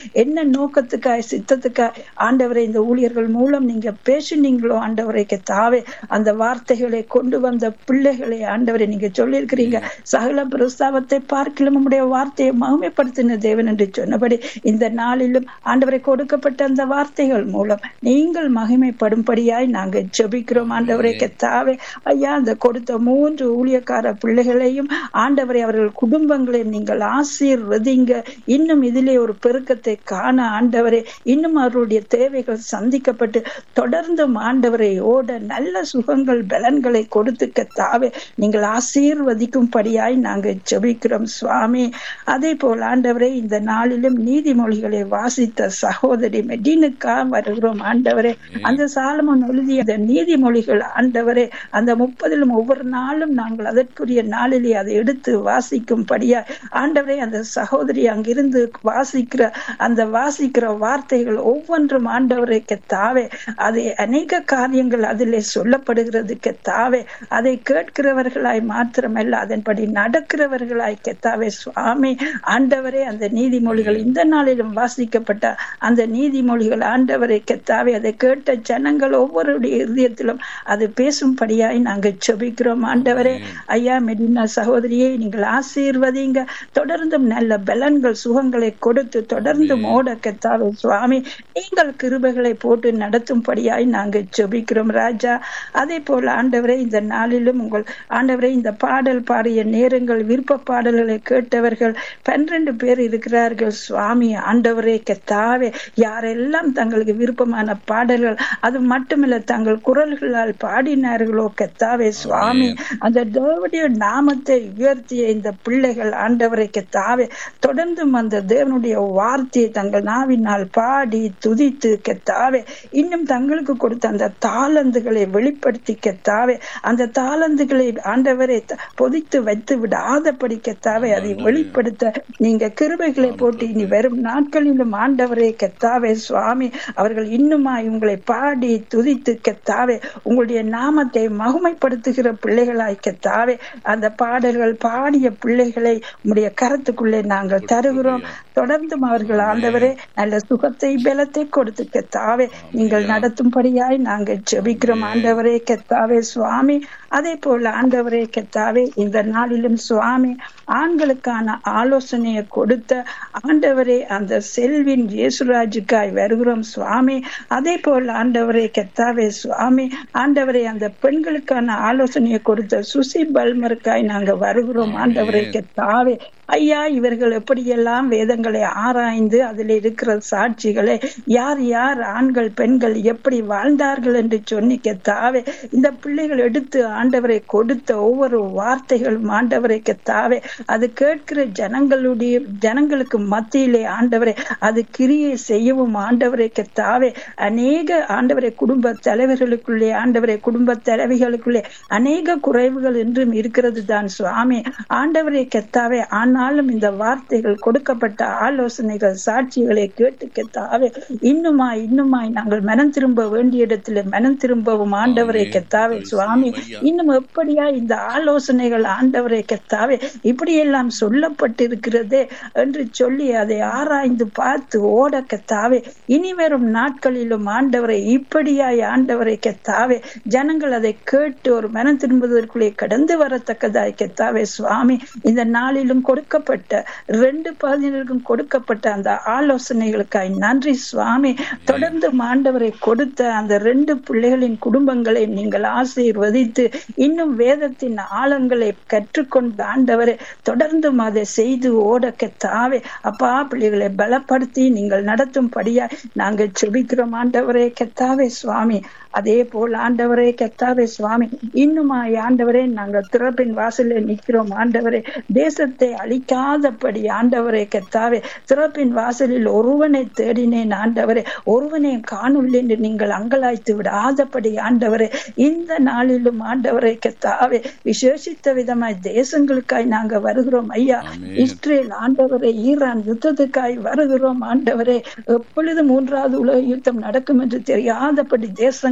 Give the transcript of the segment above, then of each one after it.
என்ன நோக்கத்துக்காய் சித்தத்துக்காய் ஆண்டவரை இந்த ஊழியர்கள் மூலம் நீங்க பேசுனீங்களோ ஆண்டவரை கத்தாவே அந்த வார்த்தைகளை கொண்டு வந்த பிள்ளைகளை ஆண்டவரை நீங்க சொல்லியிருக்கிறீங்க சகல பிரஸ்தாவத்தை பார்க்கலும் உம்முடைய வார்த்தையை மகிமைப்படுத்தின தேவன் என்று சொன்னபடி இந்த நாளிலும் ஆண்டவரை கொடுக்கப்பட்ட அந்த வார்த்தைகள் மூலம் நீங்கள் மகிமைப்படும்படியாய் நாங்கள் ஜெபிக்கிறோம் ஆண்டவரை கத்தாவே ஐயா அந்த கொடுத்த மூன்று ஊழியக்கார பிள்ளைகளையும் ஆண்டவரை அவர்கள் குடும்பங்களையும் நீங்கள் ஆசீர்வதிங்க இன்னும் இதிலே ஒரு பெருக்கத்தை காண ஆண்டவரே இன்னும் அவர்களுடைய தேவைகள் சந்திக்கப்பட்டு தொடர்ந்தும் ஆண்டவரை ஓட நல்ல சுகங்கள் பலன்களை கொடுத்து கத்தாவே நீங்கள் ஆசீர்வதிக்கும்படியாய் நாங்கள் ஜெபிக்கிறோம் சுவாமி அதே போல் ஆண்டவரே இந்த நாளிலும் நீதிமொழிகளை வாசித்த சகோதரி மெடினுக்கா வருகிறோம் ஆண்டவரே அந்த சாலமன் எழுதிய அந்த நீதிமொழிகள் ஆண்டவரே அந்த முப்பதிலும் ஒவ்வொரு நாளும் நாங்கள் அதற்குரிய நாளிலே அதை எடுத்து வாசிக்கும்படியா ஆண்டவரே அந்த சகோதரி அங்கிருந்து வாசிக்கிற அந்த வாசிக்கிற வார்த்தைகள் ஒவ்வொன்றும் ஆண்டவரை தாவே அது அநேக காரியங்கள் அதிலே சொல்லப்படுகிறது தாவே அதை கேட்கிறவர்களாய் மாத்திரமல்ல அதன்படி நடக்கிறவர்களாய் கெத்தாவே சுவாமி ஆண்டவரே அந்த நீதிமொழிகள் இந்த நாளிலும் வாசிக்கப்பட்ட அந்த நீதிமொழிகள் ஆண்டவரை கெத்தாவே அதை கேட்ட ஜனங்கள் ஒவ்வொருடைய இதயத்திலும் அது பேசும்படியாய் நாங்கள் செபிக்கிறோம் ஆண்டவரே ஐயா மெடினா சகோதரியை நீங்கள் ஆசீர்வதிங்க தொடர்ந்தும் நல்ல பலன்கள் சுகங்களை கொடுத்து தொடர்ந்து ஓட கெத்தாவே சுவாமி நீங்கள் கிருபைகளை போட்டு நடத்தும்படியாய் நாங்கள் செபிக்கிறோம் ராஜா அதே போல ஆண்டவரே இந்த நாளிலும் உங்கள் ஆண்டவரே இந்த பாடல் பாடிய நேரங்கள் விருப்ப பாடல்களை கேட்டவர்கள் பன்னிரண்டு பேர் இருக்கிறார்கள் சுவாமி ஆண்டவரே கெத்தாவே யாரெல்லாம் தங்களுக்கு விருப்பமான பாடல்கள் அது மட்டுமல்ல தங்கள் குரல்களால் பாடினார்களோ கெத்தாவே சுவாமி அந்த தேவனுடைய நாமத்தை உயர்த்திய இந்த பிள்ளைகள் ஆண்டவரை கெத்தாவே தொடர்ந்தும் அந்த தேவனுடைய வார்த்தையை தங்கள் நாவினால் பாடி துதித்து கெத்தாவே இன்னும் தங்களுக்கு கொடுத்த அந்த தாளந்துகளை வெளிப்படுத்தி கெத்தாவே அந்த தாளந்துகளை ஆண்டவரை பொதித்து வைத்து விடாதபடி கெத்தாவே அதை வெளிப்படுத்த நீங்க கிருபைகளை போட்டு இனி வரும் நாட்களிலும் ஆண்டவரே கெத்தாவே சுவாமி அவர்கள் இன்னுமா உங்களை பாடி துதித்து கெத்தாவே உங்களுடைய நாமத்தை மகுமைப்படுத்துகிற பிள்ளைகளாய் கெத்தாவே அந்த பாடல்கள் பாடிய பிள்ளைகளை உங்களுடைய கரத்துக்குள்ளே நாங்கள் தருகிறோம் தொடர்ந்தும் அவர்கள் ஆண்டவரே நல்ல சுகத்தை பலத்தை கொடுத்து கெத்தாவே நீங்கள் நடத்தும்படியாய் நாங்கள் ஜெபிக்கிறோம் ஆண்டவரே கெத்தாவே சுவாமி அதே போல ஆண்டவரே கெத்தாவே இந்த நாளிலும் சுவாமி ஆண்களுக்கான ஆலோசனையை கொடுத்த ஆண்டவரே அந்த செல்வின் இயேசுராஜுக்காய் வருகிறோம் சுவாமி அதே போல ஆண்டவரே கெத்தாவே சுவாமி ஆண்டவரே அந்த பெண்களுக்கான ஆலோசனையை கொடுத்த சுசி பல்மருக்காய் நாங்க வருகிறோம் ஆண்டவரே கெத்தாவே ஐயா இவர்கள் எப்படியெல்லாம் வேதங்களை ஆராய்ந்து அதில் இருக்கிற சாட்சிகளை யார் யார் ஆண்கள் பெண்கள் எப்படி வாழ்ந்தார்கள் என்று சொன்னி கெத்தாவே இந்த பிள்ளைகள் எடுத்து ஆண்டவரை கொடுத்த ஒவ்வொரு வார்த்தைகளும் ஆண்டவரை கெத்தாவே அது கேட்கிற ஜனங்களுடைய ஜனங்களுக்கு மத்தியிலே ஆண்டவரை அது கிரியை செய்யவும் ஆண்டவரை கெத்தாவே அநேக ஆண்டவரை குடும்ப தலைவர்களுக்குள்ளே ஆண்டவரை குடும்ப தலைவிகளுக்குள்ளே அநேக குறைவுகள் என்றும் இருக்கிறது தான் சுவாமி ஆண்டவரை கெத்தாவே ஆனாலும் இந்த வார்த்தைகள் கொடுக்கப்பட்ட ஆலோசனைகள் சாட்சிகளை கேட்டு கெத்தாவே இன்னுமா இன்னுமாய் நாங்கள் மனம் திரும்ப வேண்டிய இடத்துல மனம் திரும்பவும் ஆண்டவரை கெத்தாவே சுவாமி இன்னும் எப்படியா இந்த ஆலோசனைகள் ஆண்டவரை கெத்தாவே இப்படியெல்லாம் சொல்லப்பட்டிருக்கிறதே என்று சொல்லி அதை ஆராய்ந்து பார்த்து ஓட கெத்தாவே இனி வரும் நாட்களிலும் ஆண்டவரை இப்படியாய் ஆண்டவரை கெத்தாவே ஜனங்கள் அதை கேட்டு ஒரு மனம் திரும்புவதற்குள்ளே கடந்து வரத்தக்கதாய் கெத்தாவே சுவாமி இந்த நாளிலும் கொடுக்கப்பட்ட ரெண்டு பாதினருக்கும் கொடுக்கப்பட்ட அந்த ஆலோசனைகளுக்காய் நன்றி சுவாமி தொடர்ந்து ஆண்டவரை கொடுத்த அந்த ரெண்டு பிள்ளைகளின் குடும்பங்களை நீங்கள் ஆசீர்வதித்து இன்னும் வேதத்தின் ஆழங்களை கற்றுக்கொண்ட ஆண்டவரை தொடர்ந்தும் அதை செய்து ஓடக்கத்தாவே அப்பா பிள்ளைகளை பலப்படுத்தி நீங்கள் நடத்தும்படியா நாங்கள் செபிக்கிறோம் ஆண்டவரே கெத்தாவே சுவாமி அதே போல் ஆண்டவரே கெத்தாவே சுவாமி இன்னுமா ஆண்டவரே நாங்கள் திறப்பின் வாசலில் நிற்கிறோம் ஆண்டவரே தேசத்தை அழிக்காதபடி ஆண்டவரே கெத்தாவே திறப்பின் வாசலில் ஒருவனை தேடினேன் ஆண்டவரே ஒருவனை காணவில்லை என்று நீங்கள் அங்கலாய்த்து விடாதபடி ஆண்டவரே இந்த நாளிலும் ஆண்டவரை கெத்தாவே விசேஷித்த விதமாய் தேசங்களுக்காய் நாங்க வருகிறோம் ஐயா இஸ்ரேல் ஆண்டவரை ஈரான் யுத்தத்துக்காய் வருகிறோம் ஆண்டவரே எப்பொழுது மூன்றாவது உலக யுத்தம் நடக்கும் என்று தெரியாதபடி தேசங்கள்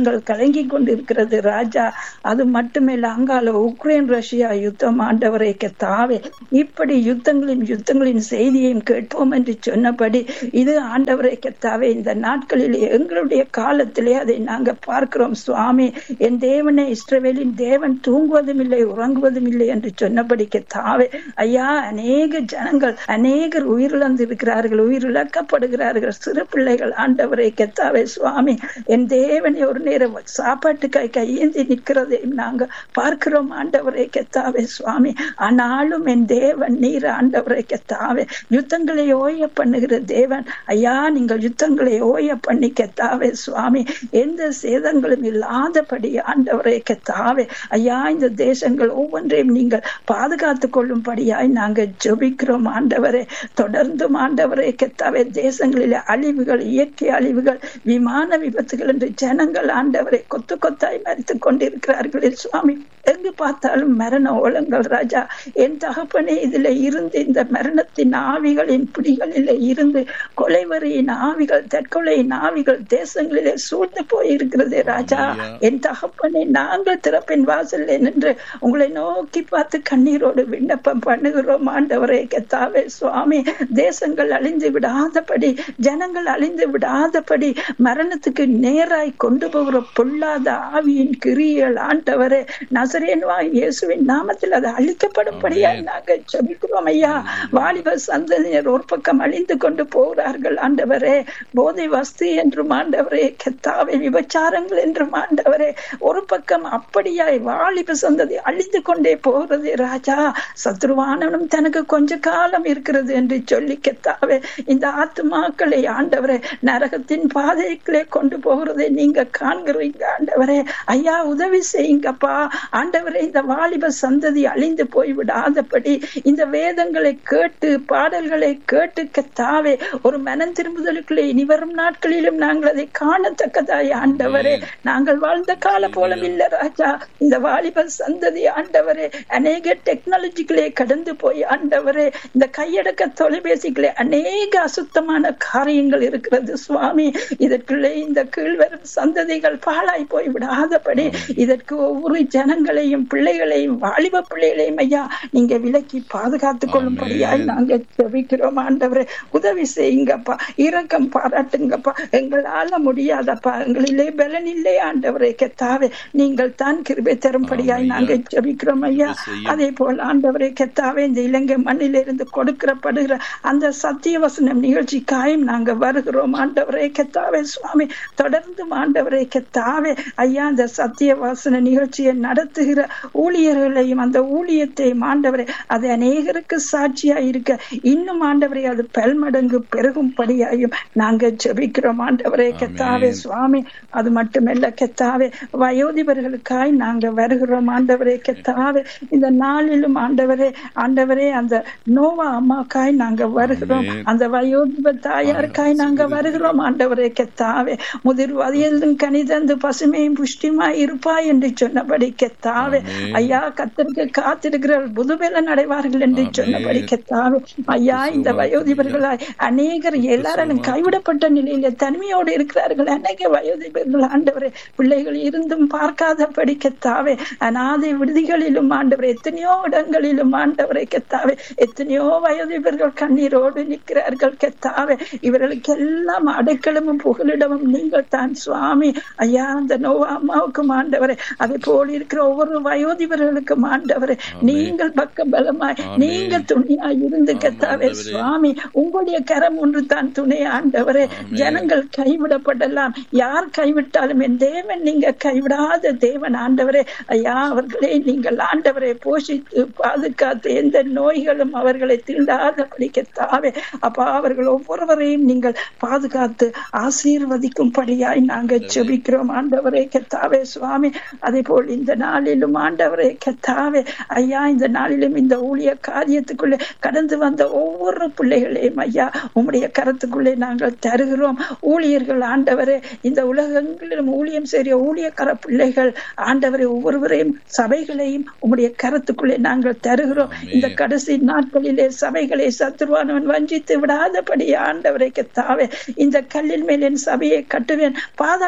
தேசங்கள் கலங்கி கொண்டிருக்கிறது ராஜா அது மட்டுமில்ல அங்கால உக்ரைன் ரஷ்யா யுத்தம் ஆண்டவரை கத்தாவே இப்படி யுத்தங்களின் யுத்தங்களின் செய்தியையும் கேட்போம் என்று சொன்னபடி இது ஆண்டவரை கத்தாவே இந்த நாட்களில் எங்களுடைய காலத்திலே அதை நாங்க பார்க்கிறோம் சுவாமி என் தேவனே இஸ்ரவேலின் தேவன் தூங்குவதும் இல்லை உறங்குவதும் இல்லை என்று சொன்னபடி கத்தாவே ஐயா அநேக ஜனங்கள் அநேகர் உயிரிழந்து இருக்கிறார்கள் உயிரிழக்கப்படுகிறார்கள் சிறு பிள்ளைகள் ஆண்டவரை கத்தாவே சுவாமி என் தேவனை ஒரு நேரம் சாப்பாட்டுக்காய் கையேந்தி நிற்கிறதை நாங்க பார்க்கிறோம் ஆண்டவரை கத்தாவே சுவாமி ஆனாலும் என் தேவன் நீர் ஆண்டவரை கத்தாவே யுத்தங்களை ஓய பண்ணுகிற தேவன் ஐயா நீங்கள் யுத்தங்களை ஓய பண்ணி கத்தாவே சுவாமி எந்த சேதங்களும் இல்லாதபடி ஆண்டவரை கத்தாவே ஐயா இந்த தேசங்கள் ஒவ்வொன்றையும் நீங்கள் பாதுகாத்துக் கொள்ளும்படியாய் நாங்கள் ஜெபிக்கிறோம் ஆண்டவரே தொடர்ந்தும் ஆண்டவரை கத்தாவே தேசங்களிலே அழிவுகள் இயற்கை அழிவுகள் விமான விபத்துகள் என்று ஜனங்கள் ஆண்டவரை கொத்து கொத்தாய் மறித்துக் கொண்டிருக்கிறார்களே சுவாமி எங்கு பார்த்தாலும் மரண ஓலங்கள் ராஜா என் தகப்பனே இதுல இருந்து இந்த மரணத்தின் ஆவிகளின் பிடிகளில இருந்து கொலைவரியின் ஆவிகள் தற்கொலையின் ஆவிகள் தேசங்களிலே சூழ்ந்து போயிருக்கிறது ராஜா என் தகப்பனே நாங்கள் திறப்பின் வாசல்ல நின்று உங்களை நோக்கி பார்த்து கண்ணீரோடு விண்ணப்பம் பண்ணுகிறோம் ஆண்டவரே கத்தாவே சுவாமி தேசங்கள் அழிந்து விடாதபடி ஜனங்கள் அழிந்து விடாதபடி மரணத்துக்கு நேராய் கொண்டு போகிற பொல்லாத ஆவியின் கிரியல் ஆண்டவரே நசரேன்வாய் இயேசுவின் நாமத்தில் அது அழிக்கப்படும்படியாய் நாங்கள் ஜபிக்கிறோம் ஐயா வாலிப சந்ததியினர் ஒரு பக்கம் அழிந்து கொண்டு போகிறார்கள் ஆண்டவரே போதை வஸ்து என்றும் ஆண்டவரே கெத்தாவை விபச்சாரங்கள் என்றும் ஆண்டவரே ஒரு பக்கம் அப்படியாய் வாலிப சந்ததி அழிந்து கொண்டே போகிறது ராஜா சத்ருவானவனும் தனக்கு கொஞ்ச காலம் இருக்கிறது என்று சொல்லி கெத்தாவே இந்த ஆத்துமாக்களை ஆண்டவரே நரகத்தின் பாதைகளே கொண்டு போகிறதை நீங்க காண்கிறீங்க ஆண்டவரே ஐயா உதவி செய்யுங்கப்பா ஆண்டவரே இந்த வாலிப சந்ததி அழிந்து போய் விடாதபடி இந்த வேதங்களை கேட்டு பாடல்களை கேட்டு கத்தாவே ஒரு மனம் திரும்புதலுக்குள்ளே இனி வரும் நாட்களிலும் நாங்கள் அதை காணத்தக்கதாய் ஆண்டவரே நாங்கள் வாழ்ந்த கால போல இல்ல ராஜா இந்த வாலிப சந்ததி ஆண்டவரே அநேக டெக்னாலஜிகளே கடந்து போய் ஆண்டவரே இந்த கையடக்க தொலைபேசிகளே அநேக அசுத்தமான காரியங்கள் இருக்கிறது சுவாமி இதற்குள்ளே இந்த கீழ்வரும் சந்ததிகள் பாழாய் போய் விடாதபடி இதற்கு ஒவ்வொரு ஜனங்களையும் பிள்ளைகளையும் வாலிப பிள்ளைகளையும் ஐயா நீங்க விலக்கி பாதுகாத்துக் கொள்ளும்படியாய் நாங்க ஜெபிக்கிறோம் ஆண்டவரே உதவி செய்யுங்கப்பா இரக்கம் பாராட்டுங்கப்பா எங்களால முடியாதப்பா எங்களிலே பலன் இல்லை ஆண்டவரே கெத்தாவே நீங்கள் தான் கிருபை தரும்படியாய் நாங்க ஜெபிக்கிறோம் ஐயா அதே போல் ஆண்டவரே கெத்தாவே இந்த இலங்கை மண்ணிலிருந்து கொடுக்கிறப்படுகிற அந்த சத்திய வசனம் நிகழ்ச்சிக்காயும் நாங்க வருகிறோம் ஆண்டவரே கெத்தாவே சுவாமி தொடர்ந்து ஆண்டவரே கெத்தாவே ஐயா அந்த சத்திய வசன நிகழ்ச்சியை நடத்துகிற ஊழியர்களையும் அந்த ஊழியத்தையும் ஆண்டவரே அது அநேகருக்கு சாட்சியா இருக்க இன்னும் ஆண்டவரே அது பல்மடங்கு பெருகும்படியாயும் நாங்க ஜெபிக்கிறோம் ஆண்டவரே கெத்தாவே சுவாமி அது மட்டுமல்ல கெத்தாவே வயோதிபர்களுக்காய் நாங்க வருகிறோம் ஆண்டவரே கெத்தாவே இந்த நாளிலும் ஆண்டவரே ஆண்டவரே அந்த நோவா அம்மாக்காய் நாங்க வருகிறோம் அந்த வயோதிப தாயாருக்காய் நாங்க வருகிறோம் ஆண்டவரே கெத்தாவே முதிர் வயதும் கனிதந்து பசுமையும் புஷ்டிமாய் இருப்பாய் என்று சொன்னபடி கெத்தாவே ஐயா கத்தருக்கு காத்திருக்கிற புதுபெலன் அடைவார்கள் என்று சொன்னபடி கெத்தாவே ஐயா இந்த வயோதிபர்களாய் அநேகர் எல்லாரும் கைவிடப்பட்ட நிலையில தனிமையோடு இருக்கிறார்கள் அநேக வயோதிபர்கள் ஆண்டவரே பிள்ளைகள் இருந்தும் பார்க்காதபடி கெத்தாவே அநாதை விடுதிகளிலும் ஆண்டவரே எத்தனையோ இடங்களிலும் ஆண்டவரை கெத்தாவே எத்தனையோ வயோதிபர்கள் கண்ணீரோடு நிற்கிறார்கள் கெத்தாவே இவர்களுக்கு எல்லாம் அடைக்கலமும் புகலிடமும் நீங்கள் தான் சுவாமி ஐயா அந்த நோவா அம்மாவுக்கும் ஆண்டவரே அதே போல் இருக்கிற ஒவ்வொரு வயோதிபர்களுக்கும் ஆண்டவரே நீங்கள் பக்க பலமாய் நீங்க துணையாய் இருந்து கெத்தாவே சுவாமி உங்களுடைய கரம் ஒன்று தான் துணை ஆண்டவரே ஜனங்கள் கைவிடப்படலாம் யார் கைவிட்டாலும் என் தேவன் நீங்க கைவிடாத தேவன் ஆண்டவரே ஐயா அவர்களை நீங்கள் ஆண்டவரை போஷித்து பாதுகாத்து எந்த நோய்களும் அவர்களை தீண்டாதபடி கெத்தாவே அப்பா அவர்கள் ஒவ்வொருவரையும் நீங்கள் பாதுகாத்து ஆசீர்வதிக்கும்படியாய் நாங்கள் ஜெபிக்கிறோம் ஆண்டவரே கெத்தாவே சுவாமி அதே போல் இந்த நாளிலும் ஆண்டவரே கெத்தாவே ஐயா இந்த நாளிலும் இந்த ஊழிய காரியத்துக்குள்ளே கடந்து வந்த ஒவ்வொரு பிள்ளைகளையும் ஐயா உம்முடைய கரத்துக்குள்ளே நாங்கள் தருகிறோம் ஊழியர்கள் ஆண்டவரே இந்த உலகங்களிலும் ஊழியம் செய்ய ஊழியக்கார பிள்ளைகள் ஆண்டவரை ஒவ்வொருவரையும் சபைகளையும் உம்முடைய கரத்துக்குள்ளே நாங்கள் தருகிறோம் இந்த கடைசி நாட்களிலே சபைகளை சத்துருவானவன் வஞ்சித்து விடாதபடி ஆண்டவரை கத்தாவே இந்த கல்லின் மேல் என் சபையை கட்டுவேன் பாதாளத்தின்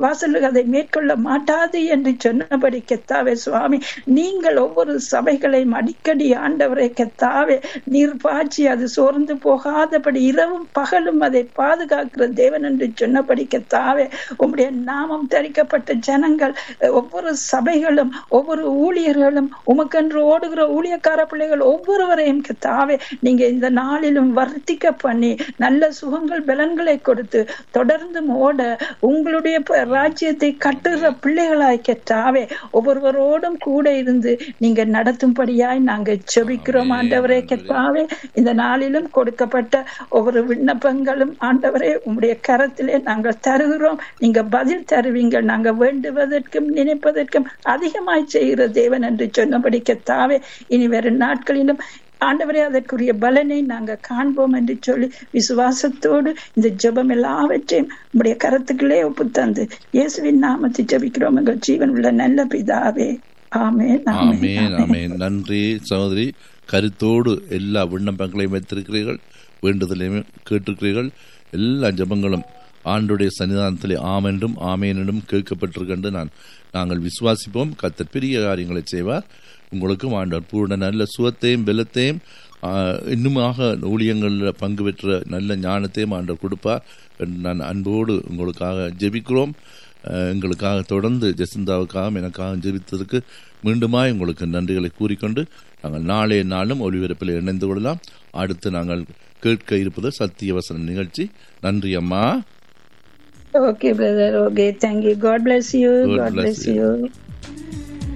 வாசல்கள் அதை மேற்கொள்ள மாட்டாது என்று சொன்னபடி கெத்தாவே சுவாமி நீங்கள் ஒவ்வொரு சபைகளையும் அடிக்கடி ஆண்டவரை கெத்தாவே நீர் பாய்ச்சி அது சோர்ந்து போகாதபடி இரவும் பகலும் அதை பாதுகாக்கிற தேவன் என்று சொன்னபடி கெத்தாவே உம்முடைய நாமம் தரிக்கப்பட்ட ஜனங்கள் ஒவ்வொரு சபைகளும் ஒவ்வொரு ஊழியர்களும் உமக்கென்று ஓடுகிற ஊழியக்கார பிள்ளைகள் ஒவ்வொருவரையும் கெத்தாவே நீங்க இந்த நாளிலும் வர்த்திக்க பண்ணி நல்ல சுகங்கள் பலன்களை கொடுத்து தொடர்ந்து ஓட உங்களுடைய ப- ராஜ்யத்தை கட்டுகிற பிள்ளைகளாய் கெட்டாவே ஒவ்வொருவரோடும் கூட இருந்து நீங்க நடத்தும்படியாய் நாங்க செபிக்கிறோம் ஆண்டவரே கெட்டாவே இந்த நாளிலும் கொடுக்கப்பட்ட ஒவ்வொரு விண்ணப்பங்களும் ஆண்டவரே உம்முடைய கரத்திலே நாங்கள் தருகிறோம் நீங்க பதில் தருவீங்க நாங்க வேண்டுவதற்கும் நினைப்பதற்கும் அதிகமாய் செய்கிற தேவன் என்று சொன்னபடி கெத்தாவே இனி வரும் நாட்களிலும் ஆண்டவரே அதற்குரிய பலனை நாங்க காண்போம் என்று சொல்லி விசுவாசத்தோடு இந்த ஜெபம் எல்லாவற்றையும் உடைய கரத்துக்களே ஒப்பு தந்து இயேசுவின் நாமத்தை ஜெபிக்கிறோம் எங்கள் ஜீவன் உள்ள நல்ல பிதாவே ஆமென் ஆமேன் ஆமேன் நன்றி சகோதரி கருத்தோடு எல்லா விண்ணப்பங்களையும் வைத்திருக்கிறீர்கள் வேண்டுதலையும் கேட்டிருக்கிறீர்கள் எல்லா ஜெபங்களும் ஆண்டுடைய சன்னிதானத்திலே ஆமென்றும் ஆமேனிடும் கேட்கப்பட்டிருக்கின்ற நான் நாங்கள் விசுவாசிப்போம் கத்தர் பெரிய காரியங்களை செய்வார் உங்களுக்கும் ஆண்டவர் பூர்ண நல்ல சுகத்தையும் பலத்தையும் ஆ, இன்னுமாக ஊழியங்களில் பங்கு பெற்ற நல்ல ஞானத்தையும் ஆண்டவர் கொடுப்பார் என்று நான் அன்போடு உங்களுக்காக ஜெபிக்கிறோம் அஹ், எங்களுக்காக தொடர்ந்து ஜெசிந்தாவுக்காகவும் எனக்காக ஜெபித்ததற்கு மீண்டுமாய் உங்களுக்கு நன்றிகளை கூறிக்கொண்டு நாங்கள் நாளைய நாளும் ஒளிபரப்பில் இணைந்து கொள்ளலாம் அடுத்து நாங்கள் கேட்க இருப்பது சத்தியவசன நிகழ்ச்சி நன்றி அம்மா okay brother okay thank you God bless you God God bless bless you. You